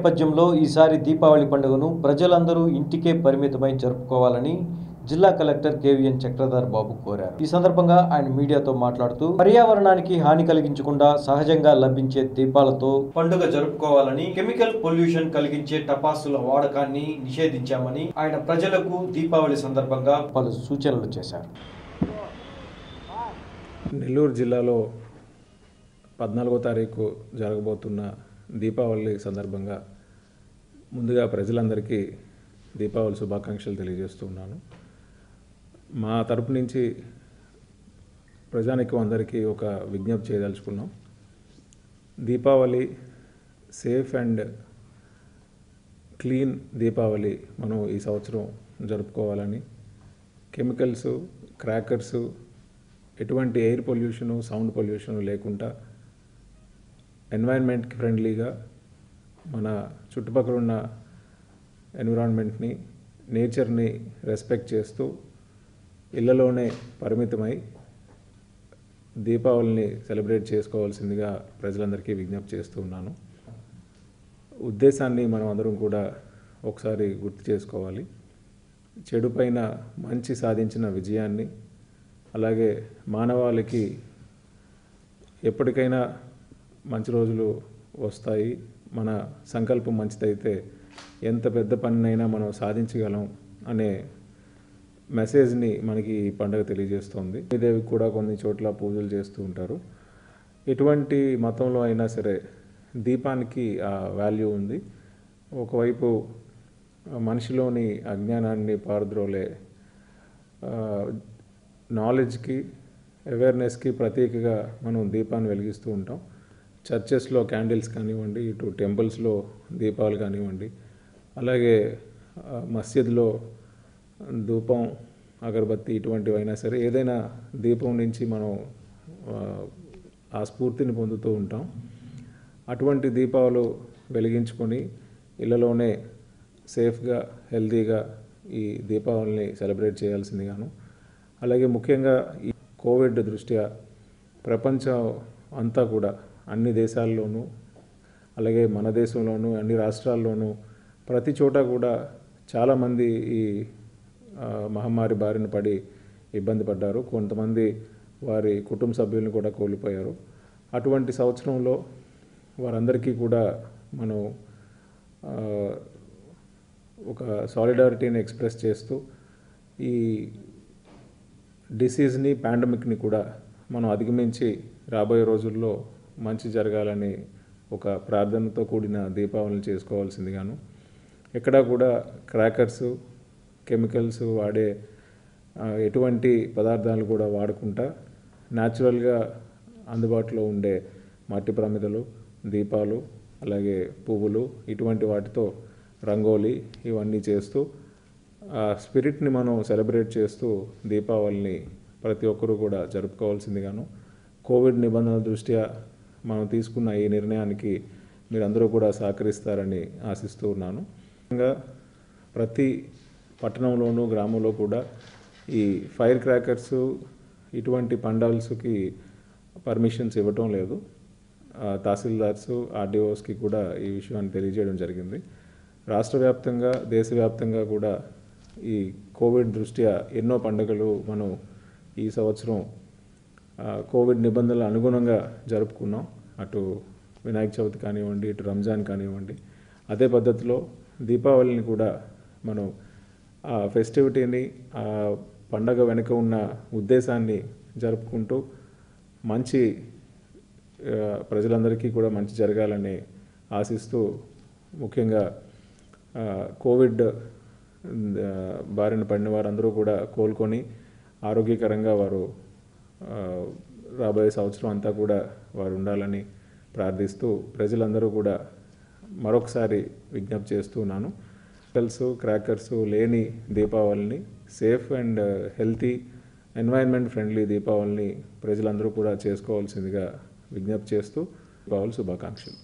నేపథ్యంలో ఈసారి దీపావళి పండుగను ప్రజలందరూ ఇంటికే పరిమితమై జరుపుకోవాలని జిల్లా కలెక్టర్ కేవీఎన్ చక్రధర్ బాబు కోరారు ఈ సందర్భంగా ఆయన మీడియాతో మాట్లాడుతూ పర్యావరణానికి హాని కలిగించకుండా సహజంగా లభించే దీపాలతో పండుగ జరుపుకోవాలని కెమికల్ పొల్యూషన్ కలిగించే టపాసుల వాడకాన్ని నిషేధించామని ఆయన ప్రజలకు దీపావళి సందర్భంగా పలు సూచనలు చేశారు నెల్లూరు జిల్లాలో పద్నాలుగో తారీఖు జరగబోతున్న దీపావళి సందర్భంగా ముందుగా ప్రజలందరికీ దీపావళి శుభాకాంక్షలు తెలియజేస్తున్నాను మా తరపు నుంచి ప్రజానికం అందరికీ ఒక విజ్ఞప్తి చేయదలుచుకున్నాం Deepavali safe and clean Deepavali మనం ఈ సంవత్సరం జరుపుకోవాలని కెమికల్స్ క్రాకర్స్ ఎటువంటి ఎయిర్ పొల్యూషను సౌండ్ పొల్యూషన్ లేకుండా ఎన్వైరన్మెంట్కి ఫ్రెండ్లీగా మన చుట్టుపక్కల ఉన్న ఎన్విరాన్మెంట్ని నేచర్ని రెస్పెక్ట్ చేస్తూ ఇళ్లలోనే పరిమితమై దీపావళిని సెలబ్రేట్ చేసుకోవాల్సిందిగా ప్రజలందరికీ విజ్ఞప్తి చేస్తూ ఉన్నాను ఉద్దేశాన్ని మనం అందరం కూడా ఒకసారి గుర్తు చేసుకోవాలి చెడు పైన మంచి సాధించిన విజయాన్ని అలాగే మానవాళికి ఎప్పటికైనా మంచి రోజులు వస్తాయి మన సంకల్పం మంచిదైతే ఎంత పెద్ద పనినైనా మనం సాధించగలం అనే మెసేజ్ని మనకి ఈ పండుగ తెలియజేస్తోంది దేవి కూడా కొన్ని చోట్ల పూజలు చేస్తూ ఉంటారు ఎటువంటి మతంలో అయినా సరే దీపానికి ఆ వాల్యూ ఉంది ఒకవైపు మనిషిలోని అజ్ఞానాన్ని పారద్రోలే నాలెడ్జ్కి అవేర్నెస్కి ప్రతీకగా మనం దీపాన్ని వెలిగిస్తూ ఉంటాం చర్చెస్లో క్యాండిల్స్ కానివ్వండి ఇటు టెంపుల్స్లో దీపాలు కానివ్వండి అలాగే ఆ, మస్జిద్లో ధూపం అగరబత్తి ఇటువంటివి అయినా సరే ఏదైనా దీపం నుంచి మనం ఆ, ఆ స్ఫూర్తిని పొందుతూ ఉంటాం అటువంటి దీపాలు వెలిగించుకొని ఇళ్ళలోనే సేఫ్గా హెల్తీగా ఈ దీపావళిని సెలబ్రేట్ చేయాల్సిందిగాను అలాగే ముఖ్యంగా ఈ కోవిడ్ దృష్ట్యా ప్రపంచం అంతా కూడా అన్ని దేశాల్లోనూ అలాగే మన దేశంలోనూ అన్ని రాష్ట్రాల్లోనూ ప్రతి చోట కూడా చాలామంది ఈ ఆ, మహమ్మారి బారిన పడి ఇబ్బంది పడ్డారు కొంతమంది వారి కుటుంబ సభ్యులను కూడా కోల్పోయారు అటువంటి సంవత్సరంలో వారందరికీ కూడా మనం ఆ, ఒక సాలిడారిటీని ఎక్స్ప్రెస్ చేస్తూ ఈ డిసీజ్ని పాండమిక్ని కూడా మనం అధిగమించి రాబోయే రోజుల్లో మంచి జరగాలని ఒక ప్రార్థనతో కూడిన దీపావళిని చేసుకోవాల్సిందిగాను ఎక్కడా కూడా క్రాకర్స్ కెమికల్స్ వాడే ఆ, ఎటువంటి పదార్థాలు కూడా వాడకుండా న్యాచురల్గా అందుబాటులో ఉండే మట్టి ప్రమిదలు దీపాలు అలాగే పువ్వులు ఇటువంటి వాటితో రంగోలి ఇవన్నీ చేస్తూ ఆ స్పిరిట్ని మనం సెలబ్రేట్ చేస్తూ దీపావళిని ప్రతి ఒక్కరూ కూడా జరుపుకోవాల్సిందిగాను కోవిడ్ నిబంధనల దృష్ట్యా మనం తీసుకున్న ఈ నిర్ణయానికి మీరందరూ కూడా సహకరిస్తారని ఆశిస్తూ ఉన్నాను ముఖ్యంగా ప్రతి పట్టణంలోనూ గ్రామంలో కూడా ఈ ఫైర్ క్రాకర్స్ ఇటువంటి పండాల్స్కి పర్మిషన్స్ ఇవ్వటం లేదు ఆ, తహసీల్దార్స్ ఆర్డీఓస్కి కూడా ఈ విషయాన్ని తెలియజేయడం జరిగింది రాష్ట్ర వ్యాప్తంగా దేశవ్యాప్తంగా కూడా ఈ కోవిడ్ దృష్ట్యా ఎన్నో పండుగలు మనం ఈ సంవత్సరం ఆ, కోవిడ్ నిబంధనల అనుగుణంగా జరుపుకున్నాం అటు వినాయక చవితి కానివ్వండి ఇటు రంజాన్ కానివ్వండి అదే పద్ధతిలో దీపావళిని కూడా మనం ఆ ఫెస్టివిటీని ఆ పండగ వెనుక ఉన్న ఉద్దేశాన్ని జరుపుకుంటూ మంచి ఆ, ప్రజలందరికీ కూడా మంచి జరగాలని ఆశిస్తూ ముఖ్యంగా ఆ, కోవిడ్ ఆ, బారిన పడిన వారందరూ కూడా కోలుకొని ఆరోగ్యకరంగా వారు ఆ, రాబోయే సంవత్సరం అంతా కూడా వారు ఉండాలని ప్రార్థిస్తూ ప్రజలందరూ కూడా మరొకసారి విజ్ఞప్తి చేస్తున్నాను కెమికల్స్ క్రాకర్స్ లేని దీపావళిని safe and healthy environment friendly దీపావళిని ప్రజలందరూ కూడా చేసుకోవాల్సిందిగా విజ్ఞప్తి చేస్తూ దీపావళి శుభాకాంక్షలు